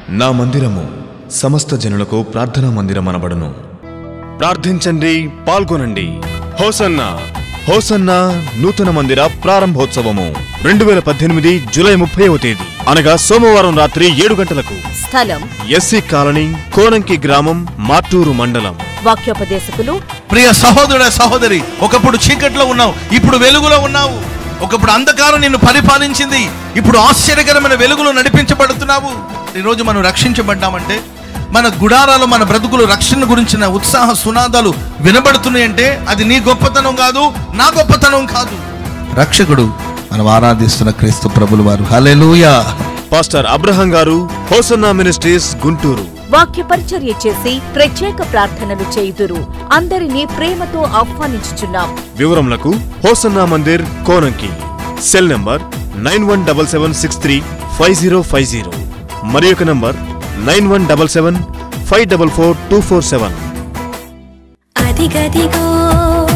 నా మందిరము సమస్త జనులకు ప్రార్థనా మందిరం అనబడును ప్రార్థించండి పాల్గొనండి హోసన్న హోసన్న నూతన మందిర ప్రారంభోత్సవము రెండు వేల పద్దెనిమిది జూలై ముప్పైవ తేదీ అనగా సోమవారం రాత్రి ఏడు గంటలకు స్థలం ఎస్సీ కాలనీ కోనంకి గ్రామం మార్టూరు మండలం వాక్యోపదేశకులు ప్రియ సహోదరుడ సహోదరి ఒకప్పుడు చీకట్లో ఉన్నావు ఇప్పుడు వెలుగులో ఉన్నావు ఒకప్పుడు అంధకారం నిన్ను పరిపాలించింది ఇప్పుడు ఆశ్చర్యకరమైన వెలుగులో నడిపించబడుతున్నావు ఈరోజు మనం రక్షించబడ్డామంటే మన గుడారాలు మన బ్రతుకులు రక్షణ గురించిన ఉత్సాహ సునాదాలు వినబడుతున్నాయంటే అది నీ గొప్పతనం కాదు నా గొప్పతనం కాదు రక్షకుడు మనం ఆరాధిస్తున్న క్రీస్తు ప్రభులు వారు హల్లెలూయా పాస్టర్ అబ్రహం గారు హోసన్న మినిస్ట్రీస్ గుంటూరు వాక్య పరిచర్య చేసి ప్రత్యేక ప్రార్థనలు చేయుదురు అందరినీ ప్రేమతో ఆహ్వానించుచున్నాం వివరములకు Hosanna Mandir Konanki cell number nine one double seven six three five zero five zero మరి యొక్క number nine one double seven five double four two four seven అదిగదిగో